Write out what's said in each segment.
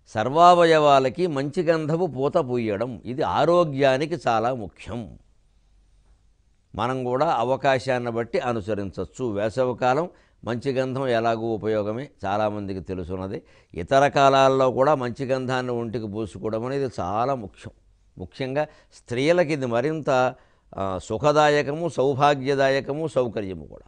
సర్వావయవాలకి మంచి గంధపు పూత పూయడం ఇది ఆరోగ్యానికి చాలా ముఖ్యం మనం కూడా అవకాశాన్ని బట్టి అనుసరించవచ్చు వేసవికాలం మంచి గంధం ఎలాగూ ఉపయోగమే చాలామందికి తెలుసున్నది ఇతర కాలాల్లో కూడా మంచి గంధాన్ని ఒంటికి పూసుకోవడం అనేది చాలా ముఖ్యం ముఖ్యంగా స్త్రీలకి ఇది మరింత ఆ, సుఖదాయకము సౌభాగ్యదాయకము సౌకర్యము కూడా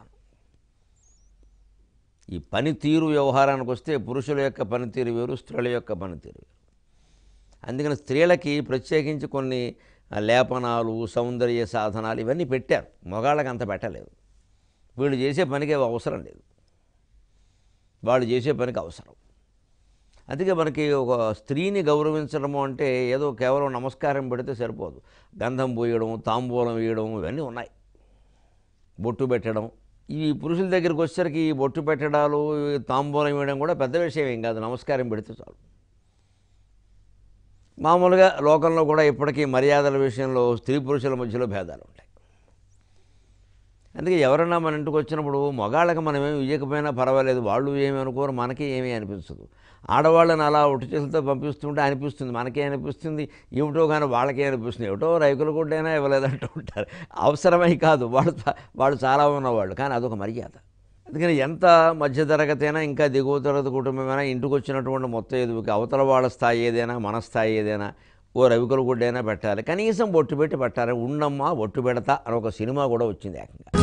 ఈ పనితీరు వ్యవహారానికి వస్తే పురుషుల యొక్క పనితీరు వేరు స్త్రీల యొక్క పనితీరు వేరు అందుకని స్త్రీలకి ప్రత్యేకించి కొన్ని ఆ, లేపనాలు సౌందర్య సాధనాలు ఇవన్నీ పెట్టారు మగాళ్ళకి అంత పెట్టలేదు వీళ్ళు చేసే పనికి అవి అవసరం లేదు వాళ్ళు చేసే పనికి అవసరం అందుకే మనకి ఒక స్త్రీని గౌరవించడము అంటే ఏదో కేవలం నమస్కారం పెడితే సరిపోదు గంధం పూయడం తాంబూలం వేయడం ఇవన్నీ ఉన్నాయి బొట్టు పెట్టడం ఈ పురుషుల దగ్గరికి వచ్చేసరికి ఈ బొట్టు పెట్టడాలు ఈ తాంబూలం వేయడం కూడా పెద్ద విషయం ఏం కాదు నమస్కారం పెడితే చాలు మామూలుగా లోకంలో కూడా ఇప్పటికీ మర్యాదల విషయంలో స్త్రీ పురుషుల మధ్యలో భేదాలు ఉంటాయి అందుకే ఎవరన్నా మన ఇంటికి వచ్చినప్పుడు మగాళ్ళకి మనం ఏమి ఇవ్వకపోయినా పర్వాలేదు వాళ్ళు ఏమి అనుకోరు మనకి ఏమీ అనిపించదు ఆడవాళ్ళని అలా ఒట్టి చేతులతో పంపిస్తుంటే అనిపిస్తుంది మనకే అనిపిస్తుంది ఏమిటో కానీ వాళ్ళకే అనిపిస్తుంది ఏమిటో రైకుల గుడ్డైనా ఇవ్వలేదంటూ ఉంటారు అవసరమై కాదు వాళ్ళు చా- వాళ్ళు చాలా ఉన్నవాళ్ళు కానీ అదొక మర్యాద అందుకని ఎంత మధ్యతరగతి అయినా ఇంకా దిగువ తరగతి కుటుంబమైనా ఇంటికి వచ్చినటువంటి మొత్తం ఎదుగుకి అవతల వాళ్ళ స్థాయి ఏదైనా మన స్థాయి ఏదైనా ఓ రవికుల గుడ్డైనా పెట్టాలి కనీసం బొట్టు పెట్టి పెట్టాలి ఉండమ్మా బొట్టు పెడతా అని ఒక సినిమా కూడా వచ్చింది ఏకంగా